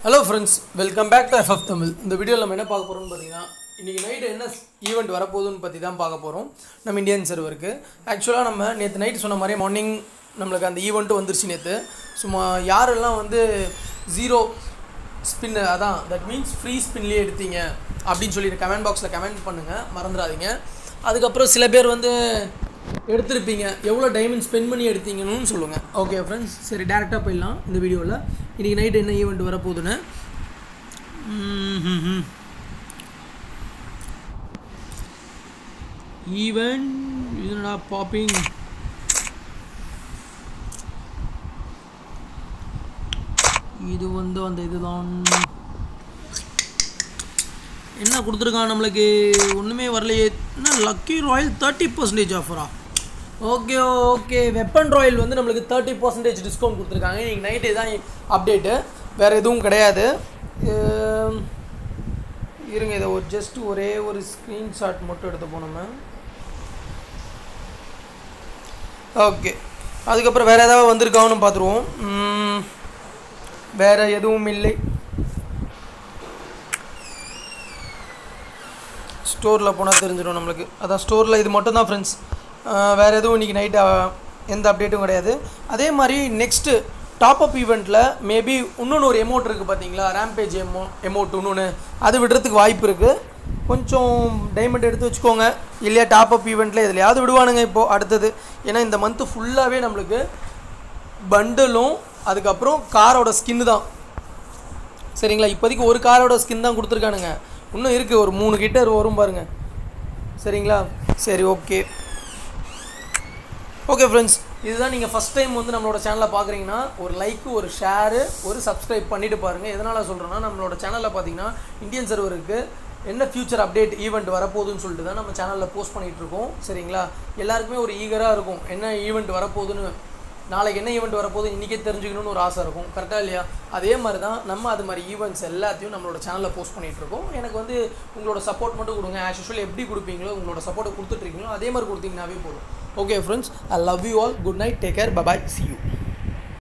hello friends welcome back to FF Tamil இந்த வீடியோவில் நம்ம என்ன பார்க்க போகிறோம்னு பார்த்தீங்கன்னா இன்றைக்கி நைட்டு என்ன ஈவெண்ட் வரப்போகுதுன்னு பற்றி தான் பார்க்க போகிறோம் நம்ம இந்தியன் சர்வருக்கு ஆக்சுவலாக நம்ம நேற்று நைட்டு சொன்ன மாதிரி மார்னிங் நம்மளுக்கு அந்த ஈவெண்ட்டும் வந்துருச்சு நேற்று சும்மா யாரெல்லாம் வந்து ஜீரோ ஸ்பின்னு அதான் தட் மீன்ஸ் ஃப்ரீ ஸ்பின்லேயே எடுத்தீங்க அப்படின்னு சொல்லிட்டு கமெண்ட் பாக்ஸில் கமெண்ட் பண்ணுங்கள் மறந்துடாதீங்க அதுக்கப்புறம் சில பேர் வந்து எடுத்திருப்பீங்க எவ்வளோ டைமண்ட் ஸ்பெண்ட் பண்ணி எடுத்தீங்கன்னு சொல்லுங்கள் ஓகே ஃப்ரெண்ட்ஸ் சரி டேரெக்டாக போயிடலாம் இந்த வீடியோவில் இன்றைக்கி நைட் என்ன ஈவெண்ட் வரப்போகுதுன்னு ஈவெண்ட் இதுடா பாப்பிங் இது வந்து அந்த இதுதான் என்ன கொடுத்துருக்கான் நம்மளுக்கு ஒன்றுமே வரலையே என்ன லக்கி ராயல் தேர்ட்டி பர்சன்டேஜ் ஆஃபரா ஓகே ஓகே வெப்பன் ராயல் வந்து நம்மளுக்கு தேர்ட்டி பர்சன்டேஜ் டிஸ்கவுண்ட் கொடுத்துருக்காங்க இன்றைக்கி நைட்டு தான் அப்டேட்டு வேறு எதுவும் கிடையாது அஹ், இருங்க இதை ஒரு ஜஸ்ட் ஒரே ஒரு ஸ்க்ரீன்ஷாட் மட்டும் எடுத்து போனோம் ஓகே அதுக்கப்புறம் வேறு ஏதாவது வந்திருக்கான்னு பார்த்துருவோம் உம், வேறு எதுவும் இல்லை ஸ்டோரில் போனால் தெரிஞ்சிடும் நம்மளுக்கு அதான் ஸ்டோரில் இது மட்டும் தான் ஃப்ரெண்ட்ஸ் வேறு எதுவும் இன்றைக்கி நைட்டு எந்த அப்டேட்டும் கிடையாது அதே மாதிரி நெக்ஸ்ட்டு டாப் அப் ஈவெண்ட்டில் மேபி இன்னொன்று ஒரு எமௌண்ட் இருக்குது பார்த்தீங்களா ரேம்பேஜ் எமௌ எமௌண்ட் இன்னொன்று அது விடுறதுக்கு வாய்ப்பு இருக்குது கொஞ்சம் டைமண்ட் எடுத்து வச்சுக்கோங்க இல்லையா டாப் அப் ஈவெண்ட்டில் எதுலையாவது விடுவானுங்க இப்போது அடுத்தது ஏன்னா இந்த மந்த்து ஃபுல்லாகவே நம்மளுக்கு பண்டலும் அதுக்கப்புறம் காரோட ஸ்கின்னு தான் சரிங்களா இப்போதைக்கு ஒரு காரோட ஸ்கின் தான் கொடுத்துருக்கானுங்க இன்னும் இருக்குது ஒரு மூணு கிட்ட வரும் பாருங்க சரிங்களா சரி ஓகே ஓகே ஃப்ரெண்ட்ஸ் இதுதான் நீங்கள் ஃபஸ்ட் டைம் வந்து நம்மளோட சேனலை பார்க்குறீங்கன்னா ஒரு லைக்கு ஒரு ஷேரு ஒரு சப்ஸ்கிரைப் பண்ணிட்டு பாருங்கள் எதனால் சொல்கிறேன்னா நம்மளோட சேனலில் பார்த்தீங்கன்னா இந்தியன் சர்வருக்கு என்ன ஃபியூச்சர் அப்டேட் ஈவெண்ட் வரப்போகுதுன்னு சொல்லிட்டு தான் நம்ம சேனலில் போஸ்ட் பண்ணிகிட்டு இருக்கோம் சரிங்களா எல்லாருக்குமே ஒரு ஈகராக இருக்கும் என்ன ஈவெண்ட் வரப்போகுதுன்னு நாளைக்கு என்ன ஈவெண்ட் வரப்போகுது இன்றைக்கே தெரிஞ்சுக்கணும்னு ஒரு ஆசை இருக்கும் கரெக்டாக இல்லையா அதே மாதிரி தான் நம்ம அது மாதிரி ஈவெண்ட்ஸ் எல்லாத்தையும் நம்மளோட சேனலில் போஸ்ட் பண்ணிகிட்டு இருக்கோம் எனக்கு வந்து உங்களோட சப்போர்ட் மட்டும் கொடுங்க ஆஸ் யூஷுவல் எப்படி கொடுப்பீங்களோ உங்களோட சப்போர்ட்டை கொடுத்துட்ருக்கீங்களோ அதே மாதிரி கொடுத்தீங்கன்னாவே போதும் okay friends I love you all good night take care bye bye see you